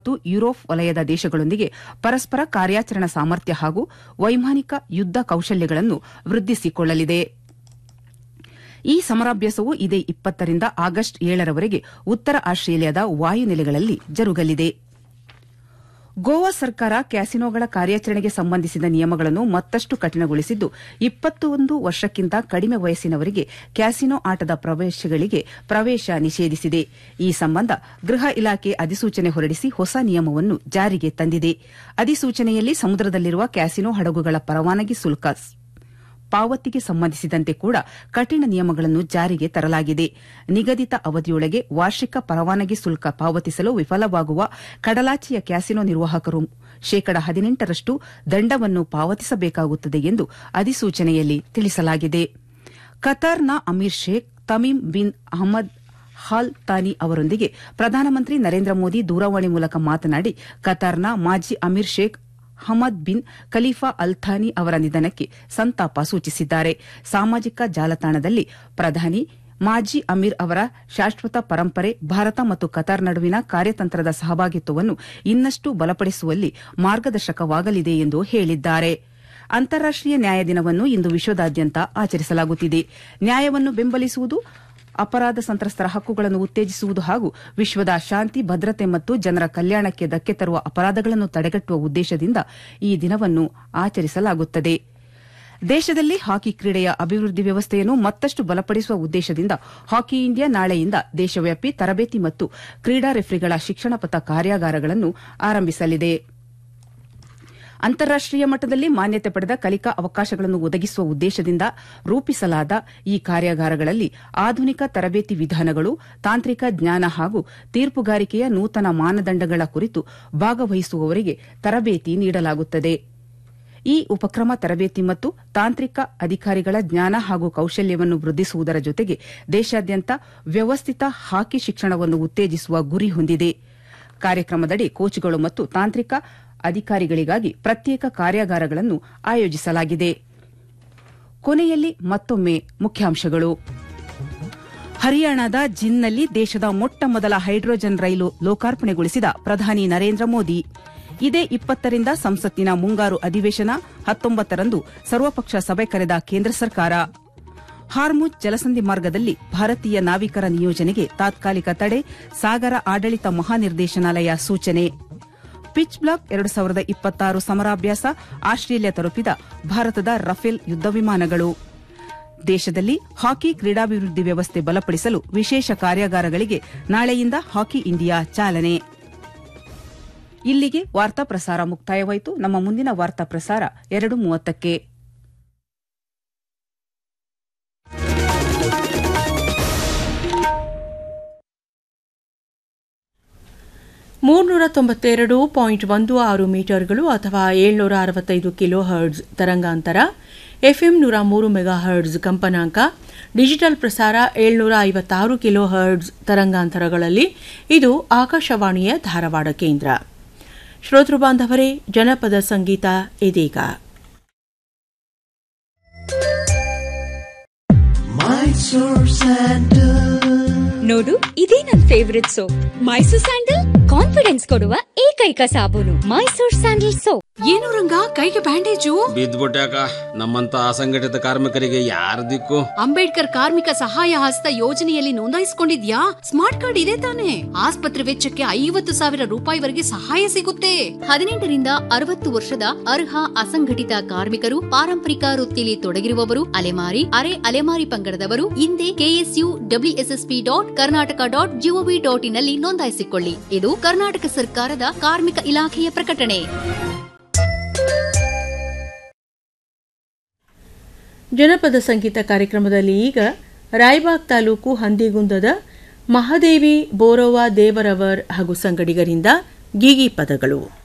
ಮತ್ತು ಯುರೋಪ್ ವಲಯದ ದೇಶಗಳೊಂದಿಗೆ ಪರಸ್ಪರ ಕಾರ್ಯಾಚರಣಾ ಸಾಮರ್ಥ್ಯ ಹಾಗೂ ವೈಮಾನಿಕ ಯುದ್ದ ಕೌಶಲ್ಯಗಳನ್ನು ವೃದ್ಧಿಸಿಕೊಳ್ಳಲಿದೆ ಈ ಸಮರಾಭ್ಯಾಸವು ಇದೇ ಇಪ್ಪತ್ತರಿಂದ ಆಗಸ್ಟ್ ಏಳರವರೆಗೆ ಉತ್ತರ ಆಸ್ಟ್ರೇಲಿಯಾದ ವಾಯುನೆಲೆಗಳಲ್ಲಿ ಜರುಗಲಿದೆ ಗೋವಾ ಸರ್ಕಾರ ಕ್ಯಾಸಿನೋಗಳ ಕಾರ್ಯಾಚರಣೆಗೆ ಸಂಬಂಧಿಸಿದ ನಿಯಮಗಳನ್ನು ಮತ್ತಷ್ಟು ಕಠಿಣಗೊಳಿಸಿದ್ದು ಇಪ್ಪತ್ತೊಂದು ವರ್ಷಕ್ಕಿಂತ ಕಡಿಮೆ ವಯಸ್ಸಿನವರಿಗೆ ಕ್ಯಾಸಿನೋ ಆಟದ ಪ್ರವೇಶಗಳಿಗೆ ಪ್ರವೇಶ ನಿಷೇಧಿಸಿದೆ ಈ ಸಂಬಂಧ ಗೃಹ ಇಲಾಖೆ ಅಧಿಸೂಚನೆ ಹೊರಡಿಸಿ ಹೊಸ ನಿಯಮವನ್ನು ಜಾರಿಗೆ ತಂದಿದೆ ಅಧಿಸೂಚನೆಯಲ್ಲಿ ಸಮುದ್ರದಲ್ಲಿರುವ ಕ್ಯಾಸಿನೋ ಹಡಗುಗಳ ಪರವಾನಗಿ ಶುಲ್ಕ ಪಾವತಿಗೆ ಸಂಬಂಧಿಸಿದಂತೆ ಕೂಡ ಕಠಿಣ ನಿಯಮಗಳನ್ನು ಜಾರಿಗೆ ತರಲಾಗಿದೆ ನಿಗದಿತ ಅವಧಿಯೊಳಗೆ ವಾರ್ಷಿಕ ಪರವಾನಗಿ ಶುಲ್ಕ ಪಾವತಿಸಲು ವಿಫಲವಾಗುವ ಕಡಲಾಚೆಯ ಕ್ಯಾಸಿನೋ ನಿರ್ವಾಹಕರು ಶೇಕಡ ಹದಿನೆಂಟರಷ್ಟು ದಂಡವನ್ನು ಪಾವತಿಸಬೇಕಾಗುತ್ತದೆ ಎಂದು ಅಧಿಸೂಚನೆಯಲ್ಲಿ ತಿಳಿಸಲಾಗಿದೆ ಕತಾರ್ನ Amir Sheikh Tamim bin Ahmad al Thani ಅವರೊಂದಿಗೆ ಪ್ರಧಾನಮಂತ್ರಿ ನರೇಂದ್ರ ಮೋದಿ ದೂರವಾಣಿ ಮೂಲಕ ಮಾತನಾಡಿ ಕತಾರ್ನ ಮಾಜಿ Amir Sheikh Hamad bin Khalifa al Thani ಅವರ ನಿಧನಕ್ಕೆ ಸಂತಾಪ ಸೂಚಿಸಿದ್ದಾರೆ ಸಾಮಾಜಿಕ ಜಾಲತಾಣದಲ್ಲಿ ಪ್ರಧಾನಿ ಮಾಜಿ ಅಮೀರ್ ಅವರ ಶಾಶ್ವತ ಪರಂಪರೆ ಭಾರತ ಮತ್ತು ಕತಾರ್ ನಡುವಿನ ಕಾರ್ಯತಂತ್ರದ ಸಹಭಾಗಿತ್ವವನ್ನು ಇನ್ನಷ್ಟು ಬಲಪಡಿಸುವಲ್ಲಿ ಮಾರ್ಗದರ್ಶಕವಾಗಲಿದೆ ಎಂದು ಹೇಳಿದ್ದಾರೆ ಅಂತಾರಾಷ್ಟೀಯ ನ್ಯಾಯ ದಿನವನ್ನು ಇಂದು ವಿಶ್ವದಾದ್ಯಂತ ಆಚರಿಸಲಾಗುತ್ತಿದೆ ನ್ಯಾಯವನ್ನು ಬೆಂಬಲಿಸುವುದು ಅಪರಾಧ ಸಂತ್ರಸ್ತರ ಹಕ್ಕುಗಳನ್ನು ಉತ್ತೇಜಿಸುವುದು ಹಾಗೂ ವಿಶ್ವದ ಶಾಂತಿ ಭದ್ರತೆ ಮತ್ತು ಜನರ ಕಲ್ಯಾಣಕ್ಕೆ ಧಕ್ಕೆ ತರುವ ಅಪರಾಧಗಳನ್ನು ತಡೆಗಟ್ಟುವ ಉದ್ದೇಶದಿಂದ ಈ ದಿನವನ್ನು ಆಚರಿಸಲಾಗುತ್ತದೆ ದೇಶದಲ್ಲಿ ಹಾಕಿ ಕ್ರೀಡೆಯ ಅಭಿವೃದ್ಧಿ ವ್ಯವಸ್ಥೆಯನ್ನು ಮತ್ತಷ್ಟು ಬಲಪಡಿಸುವ ಉದ್ದೇಶದಿಂದ ಹಾಕಿ ಇಂಡಿಯಾ ನಾಳೆಯಿಂದ ದೇಶವ್ಯಾಪಿ ತರಬೇತಿ ಮತ್ತು ಕ್ರೀಡಾ ರೆಫ್ರಿಗಳ ಶಿಕ್ಷಣ ಪಥ ಕಾರ್ಯಾಗಾರಗಳನ್ನು ಆರಂಭಿಸಲಿದೆ ಅಂತಾರಾಷ್ಟೀಯ ಮಟ್ಟದಲ್ಲಿ ಮಾನ್ಯತೆ ಪಡೆದ ಕಲಿಕಾ ಅವಕಾಶಗಳನ್ನು ಒದಗಿಸುವ ಉದ್ದೇಶದಿಂದ ರೂಪಿಸಲಾದ ಈ ಕಾರ್ಯಾಗಾರಗಳಲ್ಲಿ ಆಧುನಿಕ ತರಬೇತಿ ವಿಧಾನಗಳು ತಾಂತ್ರಿಕ ಜ್ಞಾನ ಹಾಗೂ ತೀರ್ಪುಗಾರಿಕೆಯ ನೂತನ ಮಾನದಂಡಗಳ ಕುರಿತು ಭಾಗವಹಿಸುವವರಿಗೆ ತರಬೇತಿ ನೀಡಲಾಗುತ್ತದೆ ಈ ಉಪಕ್ರಮ ತರಬೇತಿ ಮತ್ತು ತಾಂತ್ರಿಕ ಅಧಿಕಾರಿಗಳ ಜ್ಞಾನ ಹಾಗೂ ಕೌಶಲ್ಯವನ್ನು ವೃದ್ಧಿಸುವುದರ ಜೊತೆಗೆ ದೇಶಾದ್ಯಂತ ವ್ಯವಸ್ಥಿತ ಹಾಕಿ ಶಿಕ್ಷಣವನ್ನು ಉತ್ತೇಜಿಸುವ ಗುರಿ ಹೊಂದಿದೆ ಕಾರ್ಯಕ್ರಮದಡಿ ಕೋಚ್ಗಳು ಮತ್ತು ತಾಂತ್ರಿಕ ಅಧಿಕಾರಿಗಳಿಗಾಗಿ ಪ್ರತ್ಯೇಕ ಕಾರ್ಯಾಗಾರಗಳನ್ನು ಆಯೋಜಿಸಲಾಗಿದೆ ಕೊನೆಯಲ್ಲಿ ಮತ್ತೊಮ್ಮೆ ಮುಖ್ಯಾಂಶಗಳು ಹರಿಯಾಣದ ಜಿನ್ನಲ್ಲಿ ದೇಶದ ಮೊಟ್ಟ ಮೊದಲ ಹೈಡ್ರೋಜನ್ ರೈಲು ಲೋಕಾರ್ಪಣೆಗೊಳಿಸಿದ ಪ್ರಧಾನಿ ನರೇಂದ್ರ ಮೋದಿ ಇದೇ ಇಪ್ಪತ್ತರಿಂದ ಸಂಸತ್ತಿನ ಮುಂಗಾರು ಅಧಿವೇಶನ ಹತ್ತೊಂಬತ್ತರಂದು ಸರ್ವಪಕ್ಷ ಸಭೆ ಕರೆದ ಕೇಂದ್ರ ಸರ್ಕಾರ ಹಾರ್ಮುಜ್ ಜಲಸಂಧಿ ಮಾರ್ಗದಲ್ಲಿ ಭಾರತೀಯ ನಾವಿಕರ ನಿಯೋಜನೆಗೆ ತಾತ್ಕಾಲಿಕ ತಡೆ ಸಾಗರ ಆಡಳಿತ ಮಹಾನಿರ್ದೇಶನಾಲಯ ಸೂಚನೆ ಪಿಚ್ ಬ್ಲಾಕ್ ಎರಡು ಸಾವಿರದ ಇಪ್ಪತ್ತಾರು ಸಮರಾಭ್ಯಾಸ ಆಸ್ಟ್ರೇಲಿಯಾ ತಲುಪಿದ ಭಾರತದ ರಫೇಲ್ ಯುದ್ದ ವಿಮಾನಗಳು ದೇಶದಲ್ಲಿ ಹಾಕಿ ಕ್ರೀಡಾಭಿವೃದ್ಧಿ ವ್ಯವಸ್ಥೆ ಬಲಪಡಿಸಲು ವಿಶೇಷ ಕಾರ್ಯಾಗಾರಗಳಿಗೆ ನಾಳೆಯಿಂದ ಹಾಕಿ ಇಂಡಿಯಾ ಚಾಲನೆ ಇಲ್ಲಿಗೆ ವಾರ್ತಾ ಪ್ರಸಾರ ಮುಕ್ತಾಯವಾಯಿತು ನಮ್ಮ ಮುಂದಿನ ವಾರ್ತಾ ಪ್ರಸಾರ ಎರಡು ಮೂವತ್ತಕ್ಕೆ ಮೂರ್ನೂರ ತೊಂಬತ್ತೆರಡು ಪಾಯಿಂಟ್ ಒಂದು ಆರು ಮೀಟರ್ಗಳು ಅಥವಾ ಏಳ್ನೂರ ಅರವತ್ತೈದು ಕಿಲೋ ಹರ್ಡ್ಸ್ ತರಂಗಾಂತರ ಎಫ್ಎಂ ನೂರ ಮೂರು ಮೆಗಾ ಹರ್ಡ್ಸ್ ಕಂಪನಾಂಕ ಡಿಜಿಟಲ್ ಪ್ರಸಾರ ಏಳ್ನೂರ ಐವತ್ತಾರು ಕಿಲೋ ಹರ್ಡ್ಸ್ ತರಂಗಾಂತರಗಳಲ್ಲಿ ಇದು ಆಕಾಶವಾಣಿಯ ಧಾರವಾಡ ಕೇಂದ್ರ ಶ್ರೋತೃ ಬಾಂಧವರೇ ಜನಪದ ಸಂಗೀತ ಇದೀಗ ನೋಡು ಇದೇ ನನ್ favourite soap Mysore sandal confidence ಕೊಡುವ ಏಕೈಕ ಸಾಬೂನು ಮೈಸೂರ್ ಸ್ಯಾಂಡಲ್ ಸೋಪ್ ಏನು ರಂಗ ಕೈಗೆ ಬ್ಯಾಂಡೇಜು ಬಿದ್ದ್ಬಿಟ್ಯಾಕ ನಮ್ಮಂತ ಅಸಂಘಟಿತ ಕಾರ್ಮಿಕರಿಗೆ ಯಾರ ದಿಕ್ಕು ಅಂಬೇಡ್ಕರ್ ಕಾರ್ಮಿಕ ಸಹಾಯ ಹಸ್ತ ಯೋಜನೆಯಲ್ಲಿ ನೋಂದಾಯಿಸಿಕೊಂಡಿದ್ಯಾ ಸ್ಮಾರ್ಟ್ ಕಾರ್ಡ್ ಇದೆ ತಾನೆ ಆಸ್ಪತ್ರೆ ವೆಚ್ಚಕ್ಕೆ ಐವತ್ತು ಸಾವಿರ ರೂಪಾಯಿವರೆಗೆ ಸಹಾಯ ಸಿಗುತ್ತೆ ಹದಿನೆಂಟರಿಂದ ಅರವತ್ತು ವರ್ಷದ ಅರ್ಹ ಅಸಂಘಟಿತ ಕಾರ್ಮಿಕರು ಪಾರಂಪರಿಕ ವೃತ್ತಿಯಲ್ಲಿ ತೊಡಗಿರುವವರು ಅಲೆಮಾರಿ ಅರೆ ಅಲೆಮಾರಿ ಪಂಗಡದವರು ಹಿಂದೆ K S U W S S P dot Karnataka dot G O V ಡಾಟ್ ಇನ್ನಲ್ಲಿ ನೋಂದಾಯಿಸಿಕೊಳ್ಳಿ ಇದು ಕರ್ನಾಟಕ ಸರ್ಕಾರದ ಕಾರ್ಮಿಕ ಇಲಾಖೆಯ ಪ್ರಕಟಣೆ ಜನಪದ ಸಂಗೀತ ಕಾರ್ಯಕ್ರಮದಲ್ಲಿ ಈಗ ರಾಯಬಾಗ್ ತಾಲೂಕು ಹಂದಿಗುಂದದ ಮಹಾದೇವಿ ಬೋರೋವಾ ದೇವರವರ್ ಹಾಗೂ ಸಂಗಡಿಗರಿಂದ ಗೀಗಿ ಪದಗಳು